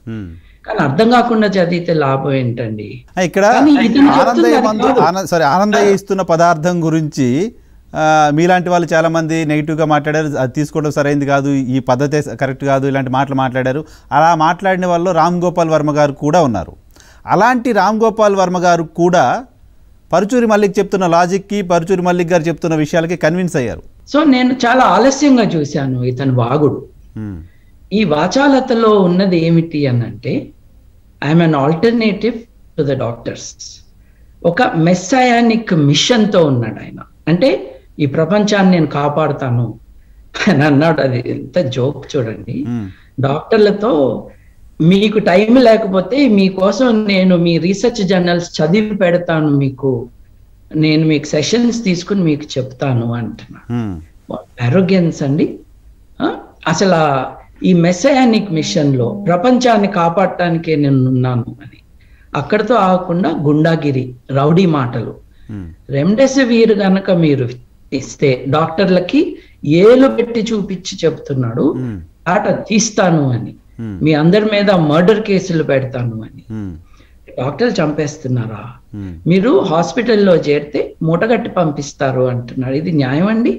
ఉమ్. కానీ అర్థం కాకుండా చదివితే లాభం ఏంటండి ఆ, ఇక్కడ కానీ ఇతను ఆనందయ్య చెప్తున్నది మందు కాదు. ఆనంద సారీ ఆనందయ్య ఇస్తున్న పదార్థం గురించి ఆ, మీలాంటి వాళ్ళు చాలా మంది నెగిటివ్గా మాట్లాడారు అది తీసుకోవడం సరైంది కాదు ఈ పద్ధతి కరెక్ట్ కాదు ఇలాంటి మాటలు మాట్లాడారు అలా మాట్లాడిన వాళ్ళు రామ్ గోపాల్ వర్మ గారు కూడా ఉన్నారు అలాంటి రామ్ గోపాల్ వర్మ గారు కూడా పరుచూరి మల్లిక్ చెప్తున్న లాజిక్కి పరుచూరి మల్లిక్ గారు చెప్తున్న విషయాలకి కన్విన్స్ అయ్యారు సో నేను చాలా ఆలస్యంగా చూశాను ఇతని వాగుడు ఉమ్, ఈ వాచాలతలో ఉన్నది ఏమిటి అని అంటే I'm an alternative to the doctors ఒక మెస్సయానిక్ మిషన్తో ఉన్నాడు ఆయన అంటే ఈ ప్రపంచాన్ని నేను కాపాడుతాను అని అన్నాడు అది ఎంత జోక్ చూడండి ఉమ్, డాక్టర్లతో మీకు టైం లేకపోతే మీకోసం నేను మీ రీసెర్చ్ జర్నల్స్ చదివి పెడతాను మీకు నేను మీకు సెషన్స్ తీసుకుని మీకు చెప్తాను అంటున్నా ఉమ్, అరోగ్యన్స్ అండి ఆ? అసలు ఆ ఈ మెసయానిక్ మిషన్ లో ప్రపంచాన్ని కాపాడటానికే నేను ఉన్నాను అని అక్కడితో ఆగకుండా గుండాగిరి రౌడీ మాటలు ఉమ్, రెమ్డెసివిర్ గనక మీరు ఇస్తే డాక్టర్లకి ఏలు పెట్టి చూపించి చెప్తున్నాడు ఉమ్, ఆట తీస్తాను అని ఉమ్, మీ అందరి మీద మర్డర్ కేసులు పెడతాను అని ఉమ్, డాక్టర్లు చంపేస్తున్నారా ఉమ్, మీరు హాస్పిటల్లో చేరితే మూటగట్టి పంపిస్తారు అంటున్నారు ఇది న్యాయం అండి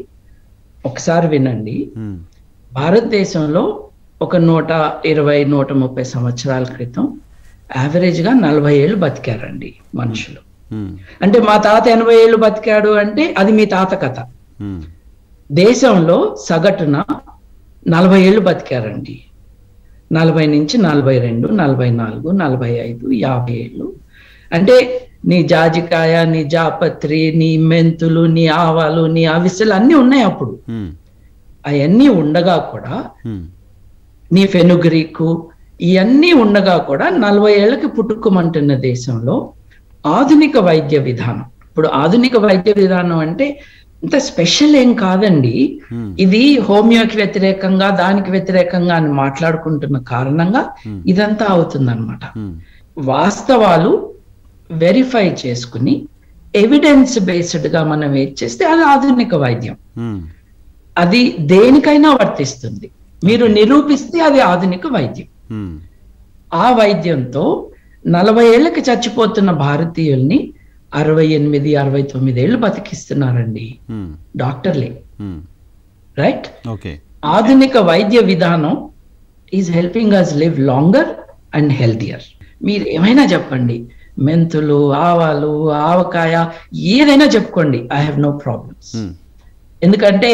ఒకసారి వినండి ఉమ్, భారతదేశంలో ఒక నూట ఇరవై నూట ముప్పై సంవత్సరాల క్రితం యావరేజ్గా నలభై ఏళ్ళు బతికారండి మనుషులు ఉమ్, అంటే మా తాత ఎనభై ఏళ్ళు బతికాడు అంటే అది మీ తాత కథ ఉమ్, దేశంలో సగటున నలభై ఏళ్ళు బతికారండి నలభై నుంచి నలభై రెండు నలభై నాలుగు నలభై ఐదు యాభై ఏళ్ళు అంటే నీ జాజికాయ నీ జాపత్రి నీ మెంతులు నీ ఆవాలు నీ అవిసెలు అన్నీ ఉన్నాయి అప్పుడు ఉమ్, అవన్నీ ఉండగా కూడా ఉమ్, నీ ఫెనుగ్రీకు ఇవన్నీ ఉండగా కూడా నలభై ఏళ్ళకి పుట్టుకోమంటున్న దేశంలో ఆధునిక వైద్య విధానం ఇప్పుడు ఆధునిక వైద్య విధానం అంటే ఇంత స్పెషల్ ఏం కాదండి ఉమ్, ఇది హోమియోకి వ్యతిరేకంగా దానికి వ్యతిరేకంగా అని మాట్లాడుకుంటున్న కారణంగా Hmm. ఇదంతా అవుతుందన్నమాట ఉమ్, వాస్తవాలు వెరిఫై చేసుకుని ఎవిడెన్స్ బేస్డ్ గా మనం ఏది చేస్తే అది ఆధునిక వైద్యం ఉమ్, అది దేనికైనా వర్తిస్తుంది మీరు నిరూపిస్తే అది ఆధునిక వైద్యం ఉమ్, ఆ వైద్యంతో నలభై ఏళ్ళకి చచ్చిపోతున్న భారతీయుల్ని అరవై ఎనిమిది అరవై తొమ్మిది ఏళ్ళు బతికిస్తున్నారండి ఉమ్, డాక్టర్లే ఉమ్, రైట్ ఓకే ఆధునిక వైద్య విధానం is helping us live longer and healthier మీరు ఏమైనా చెప్పండి మెంతులు ఆవాలు ఆవకాయ ఏదైనా చెప్పుకోండి I have no problems um, ఎందుకంటే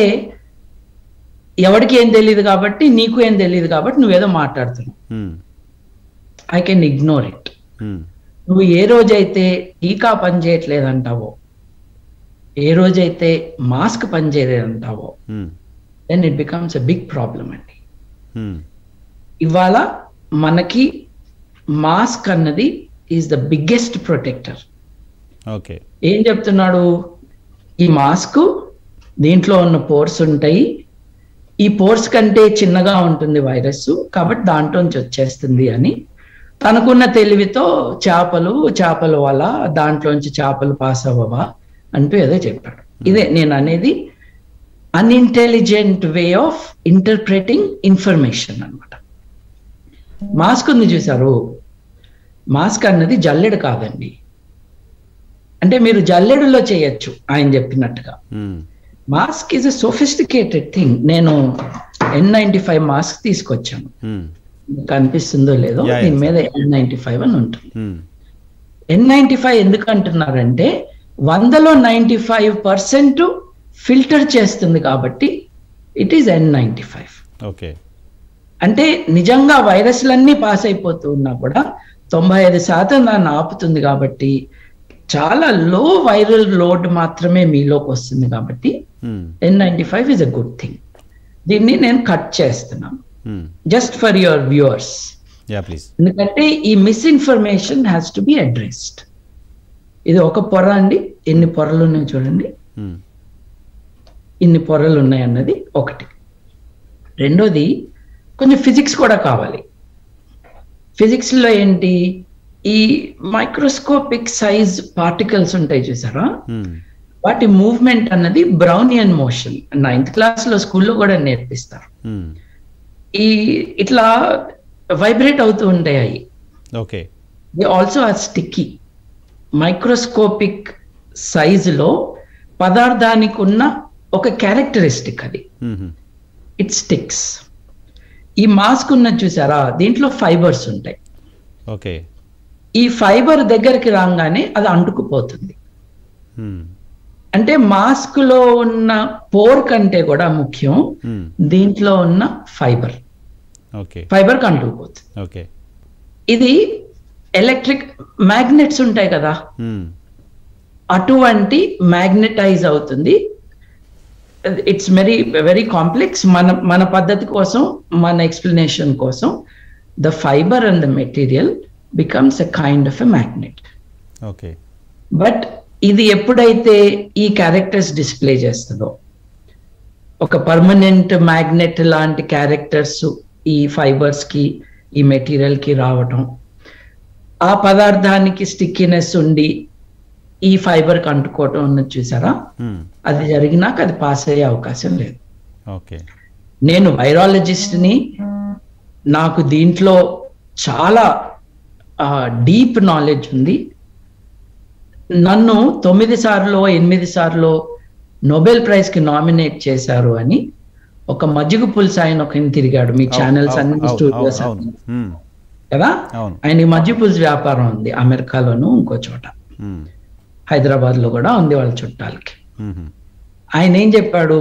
ఎవరికి ఏం తెలియదు కాబట్టి నీకు ఏం తెలియదు కాబట్టి నువ్వేదో మాట్లాడుతున్నావు um, I can ignore it um, నువ్వు ఏ రోజైతే టీకా పనిచేయట్లేదంటావో ఏ రోజైతే మాస్క్ పనిచేయలేదంటావో um, then it becomes a big problem అండి ఉమ్, ఇవాళ మనకి మాస్క్ అన్నది is the biggest protector okay ఏం చెప్తున్నాడు ఈ మాస్క్ దీంట్లో ఉన్న పోర్స్ ఉంటాయి ఈ పోర్స్ కంటే చిన్నగా ఉంటుంది వైరస్ కాబట్టి దాంట్లోంచి వచ్చేస్తుంది అని తనకున్న తెలివితో చేపలు చేపల వల్ల దాంట్లోంచి చేపలు పాస్ అవ్వవా అంటూ ఏదో చెప్పాడు ఇదే నేను అనేది unintelligent way of interpreting information అన్నమాట మాస్క్ ఉంది చూసారు మాస్క్ అన్నది జల్లెడు కాదండి అంటే మీరు జల్లెడులో చేయొచ్చు ఆయన చెప్పినట్టుగా um, mask is a sophisticated thing నేను ఎన్ నైన్టీ ఫైవ్ మాస్క్ తీసుకొచ్చాను ఉమ్, మీకు అనిపిస్తుందో లేదో Yeah, yeah, దీని మీద ఎన్ నైన్టీ ఫైవ్ అని ఉంటుంది ఉమ్, ఎన్ నైన్టీ ఫైవ్ ఎందుకు అంటున్నారంటే వందలో నైన్టీ ఫైవ్ పర్సెంట్ ఫిల్టర్ చేస్తుంది కాబట్టి it is N ninety five okay అంటే నిజంగా వైరస్లన్నీ పాస్ అయిపోతూ ఉన్నా కూడా తొంభై ఐదు శాతం దాన్ని ఆపుతుంది కాబట్టి చాలా లో వైరల్ లోడ్ మాత్రమే మీలోకి వస్తుంది కాబట్టి um, N ninety five is a good thing దీన్ని నేను కట్ చేస్తున్నాను um, just for your viewers yeah please ఎందుకంటే ఈ misinformation has to be addressed ఇది ఒక పొర అండి ఎన్ని పొరలు ఉన్నాయో చూడండి ఉమ్, ఇన్ని పొరలు ఉన్నాయి అన్నది ఒకటి రెండోది కొంచెం ఫిజిక్స్ కూడా కావాలి Physics లో ఏంటి ఈ మైక్రోస్కోపిక్ సైజ్ పార్టికల్స్ ఉంటాయి చూసారా ఉమ్, వాటి మూవ్మెంట్ అన్నది బ్రౌనియన్ మోషన్ నైన్త్ క్లాస్ లో స్కూల్లో కూడా నేర్పిస్తారు ఉమ్, ఈ ఇట్లా వైబ్రేట్ అవుతూ ఉంటాయి అవి okay they also are sticky microscopic సైజులో పదార్థానికి ఉన్న ఒక క్యారెక్టరిస్టిక్ అది మ్మ్. ఇట్ స్టిక్స్ ఈ మాస్క్ ఉన్నది చూసారా దీంట్లో ఫైబర్స్ ఉంటాయి ఓకే ఈ ఫైబర్ దగ్గరికి రాగానే అది అంటుకుపోతుంది మ్మ్. అంటే మాస్క్ లో ఉన్న పోర్ కంటే కూడా ముఖ్యం మ్మ్. దీంట్లో ఉన్న ఫైబర్ ఓకే ఫైబర్ అంటుకుపోతుంది ఓకే ఇది ఎలక్ట్రిక్ మ్యాగ్నెట్స్ ఉంటాయి కదా మ్మ్. అటువంటి మ్యాగ్నెటైజ్ అవుతుంది ఇట్స్ వెరీ వెరీ కాంప్లెక్స్ మన మన పద్ధతి కోసం మన ఎక్స్ప్లెనేషన్ కోసం the fibre and the material becomes a kind of a magnet okay but ఇది ఎప్పుడైతే ఈ క్యారెక్టర్స్ డిస్ప్లే చేస్తుందో ఒక పర్మనెంట్ మ్యాగ్నెట్ లాంటి క్యారెక్టర్స్ ఈ ఫైబర్స్ కి ఈ మెటీరియల్ కి రావటం ఆ పదార్థానికి స్టిక్కినెస్ ఉండి ఈ ఫైబర్ కి అంటుకోవటం ఉన్నది చూసారా మ్మ్. అది జరిగినాక అది పాస్ అయ్యే అవకాశం లేదు ఓకే నేను వైరాలజిస్ట్ని నాకు దీంట్లో చాలా డీప్ నాలెడ్జ్ ఉంది నన్ను తొమ్మిది సార్లు ఎనిమిది సార్లు నోబెల్ ప్రైజ్ కి నామినేట్ చేశారు అని ఒక మజ్జిగ పులుసు ఆయన ఒక తిరిగాడు మీ ఛానల్స్ అవును, అన్ని అవును, స్టూడియోస్ అవును, అన్ని మ్మ్. కదా అవును ఆయన ఈ మజ్జిగ పులుసు వ్యాపారం ఉంది అమెరికాలోను ఇంకో చోట మ్మ్. హైదరాబాద్ లో కూడా ఉంది వాళ్ళ చుట్టాలకి మ్మ్. ఆయన ఏం చెప్పాడు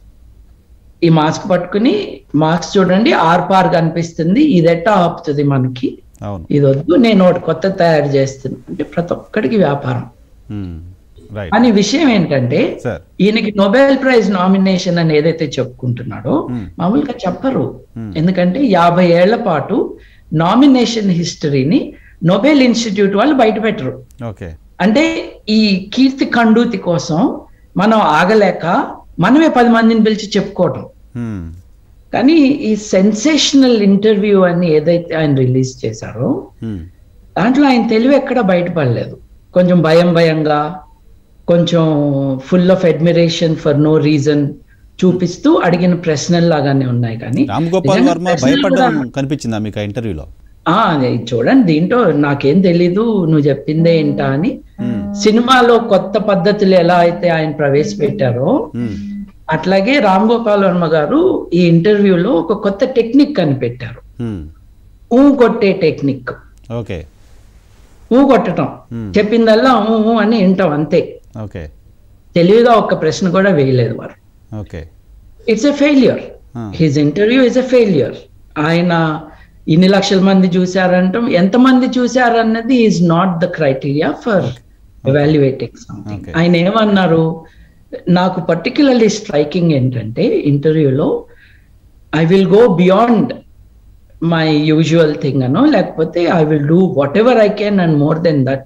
ఈ మాస్క్ పట్టుకుని మాస్క్ చూడండి ఆర్ పార్ కనిపిస్తుంది ఇది ఎట్టా ఆపుతుంది మనకి అవును ఇది వద్దు నేను ఒకటి కొత్త తయారు చేస్తున్నా అంటే ప్రతి ఒక్కడికి వ్యాపారం మ్మ్. రైట్ కానీ విషయం ఏంటంటే సార్ ఈయనకి నోబెల్ ప్రైజ్ నామినేషన్ అని ఏదైతే చెప్పుకుంటున్నాడో Hmm. మామూలుగా చెప్పరు Hmm. ఎందుకంటే యాభై ఏళ్ల పాటు నామినేషన్ హిస్టరీని నోబెల్ ఇన్స్టిట్యూట్ వాళ్ళు బయట పెట్టరు ఓకే అంటే ఈ కీర్తి కండూతి కోసం మనం ఆగలేక మనమే పది మందిని పిలిచి చెప్పుకోవటం మ్మ్. కానీ ఈ సెన్సేషనల్ ఇంటర్వ్యూ అని ఏదైతే ఆయన రిలీజ్ చేశారో మ్మ్. దాంట్లో ఆయన తెలివి ఎక్కడ బయటపడలేదు కొంచెం భయం భయంగా కొంచెం full of admiration for no reason చూపిస్తూ అడిగిన ప్రశ్నలు లాగానే ఉన్నాయి కానీ రామ్ గోపాల్ నిజంగా వర్మ ప్రశ్నలు భయపడడం కూడా- కనిపించిందా మీకు ఆ ఇంటర్వ్యూలో ఆ, అదే చూడండి దీంట్లో నాకేం తెలీదు నువ్వు చెప్పిందే ఏంటా అని మ్మ్. సినిమాలో కొత్త పద్ధతులు ఎలా అయితే ఆయన ప్రవేశపెట్టారో మ్మ్. అట్లాగే రామ్ గోపాల్ వర్మ గారు ఈ ఇంటర్వ్యూలో ఒక కొత్త టెక్నిక్ కనిపెట్టారు మ్మ్. ఊ కొట్టే టెక్నిక్ ఓకే ఊ కొట్టడం మ్మ్. చెప్పిందల్లా ఊ ఊ అని వింటాం అంతే ఓకే తెలివిగా ఒక్క ప్రశ్న కూడా వేయలేదు వారు okay it's a failure ah. His interview is a failure ఆయన ఇన్ని లక్షల మంది చూశారంటాం ఎంతమంది చూశారన్నది is not the criteria for evaluating something Okay. ఆయన ఏమన్నారు నాకు పర్టికులర్లీ స్ట్రైకింగ్ ఏంటంటే ఇంటర్వ్యూలో I will go beyond my usual thing అనో లేకపోతే I will do whatever I can and more than that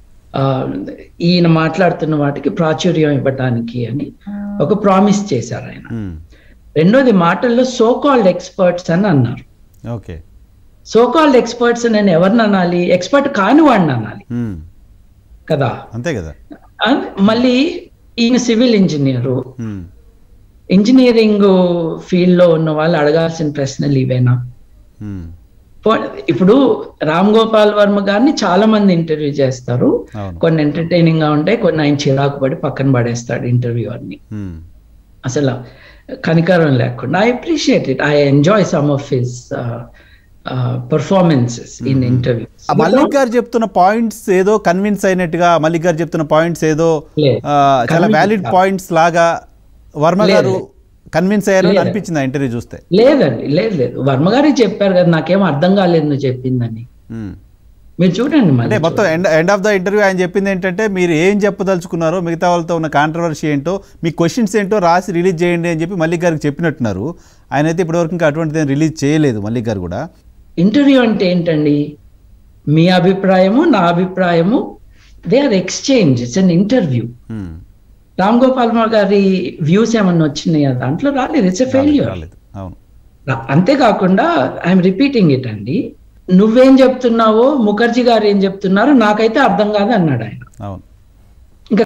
ఈయన మాట్లాడుతున్న వాటికి ప్రాచుర్యం ఇవ్వటానికి అని ఒక ప్రామిస్ చేశారు ఆయన మ్మ్. రెండోది మాటల్లో సో కాల్డ్ ఎక్స్పర్ట్స్ అని అన్నారు ఓకే సో కాల్డ్ ఎక్స్పర్ట్స్ నేను ఎవరిని అనాలి ఎక్స్పర్ట్ కాని వాడిని అనాలి మ్మ్. కదా అంతే కదా ఆ, మళ్ళీ ఈయన సివిల్ ఇంజనీరు మ్మ్. ఇంజనీరింగ్ ఫీల్డ్ లో ఉన్న వాళ్ళు అడగాల్సిన ప్రశ్నలు ఇవేనా మ్మ్. పో- ఇప్పుడు రామ్ గోపాల్ వర్మ గారిని చాలా మంది ఇంటర్వ్యూ చేస్తారు అవును కొన్ని ఎంటర్టైనింగ్ గా ఉంటాయి కొన్ని ఆయన చిరాకు పడి పక్కన పడేస్తాడు ఇంటర్వ్యూ అన్ని మ్మ్. అసలు కనికరం లేకుండా I appreciate it I enjoy some of his performances in interviews ah Mallik గారు చెప్తున్న పాయింట్స్ ఏదో కన్విన్స్ అయినట్టుగా మల్లిక్ గారు చెప్తున్న పాయింట్స్ ఏదో లేదు. ఆ, చాలా Convince వ్యాలిడ్ కాదు. పాయింట్స్ లాగా వర్మ లేదు, గారు లేదు. కన్విన్స్ అయ్యారు అని లేదు. అనిపించింది ఆ ఇంటర్వ్యూ చూస్తే లేదండి లేదు లేదు వర్మ గారికి చెప్పారు కదా నాకేం అర్థం కాలేదు నువ్వు చెప్పిందని మ్మ్. మీరు చూడండి మళ్ళీ అంటే మొత్తం end end of the interview ఆయన చెప్పింది ఏంటంటే మీరు ఏం చెప్పదలుచుకున్నారో మిగతా వాళ్ళతో ఉన్న కాంట్రవర్సీ ఏంటో మీ క్వశ్చన్స్ ఏంటో రాసి రిలీజ్ చేయండి అని చెప్పి మల్లిక్ గారికి చెప్పినట్టున్నారు ఆయన అయితే ఇప్పటివరకు ఇంకా అటువంటిది రిలీజ్ చేయలేదు మల్లిక్ గారు కూడా ఇంటర్వ్యూ అంటే ఏంటండి మీ అభిప్రాయము నా అభిప్రాయము they are exchange it's an interview మ్మ్. రామ్ గోపాల్ వర్మ గారి వ్యూస్ ఏమన్నా వచ్చినాయా దాంట్లో రాలేదు ఇట్స్ ఎ ఫెయిల్యూర్ రాలేదు అవును అంతేకాకుండా ఐఎమ్ రిపీటింగ్ ఇట్ అండి నువ్వేం చెప్తున్నావో ముఖర్జీ గారు ఏం చెప్తున్నారో నాకైతే అర్థం కాదు అన్నాడు ఆయన అవును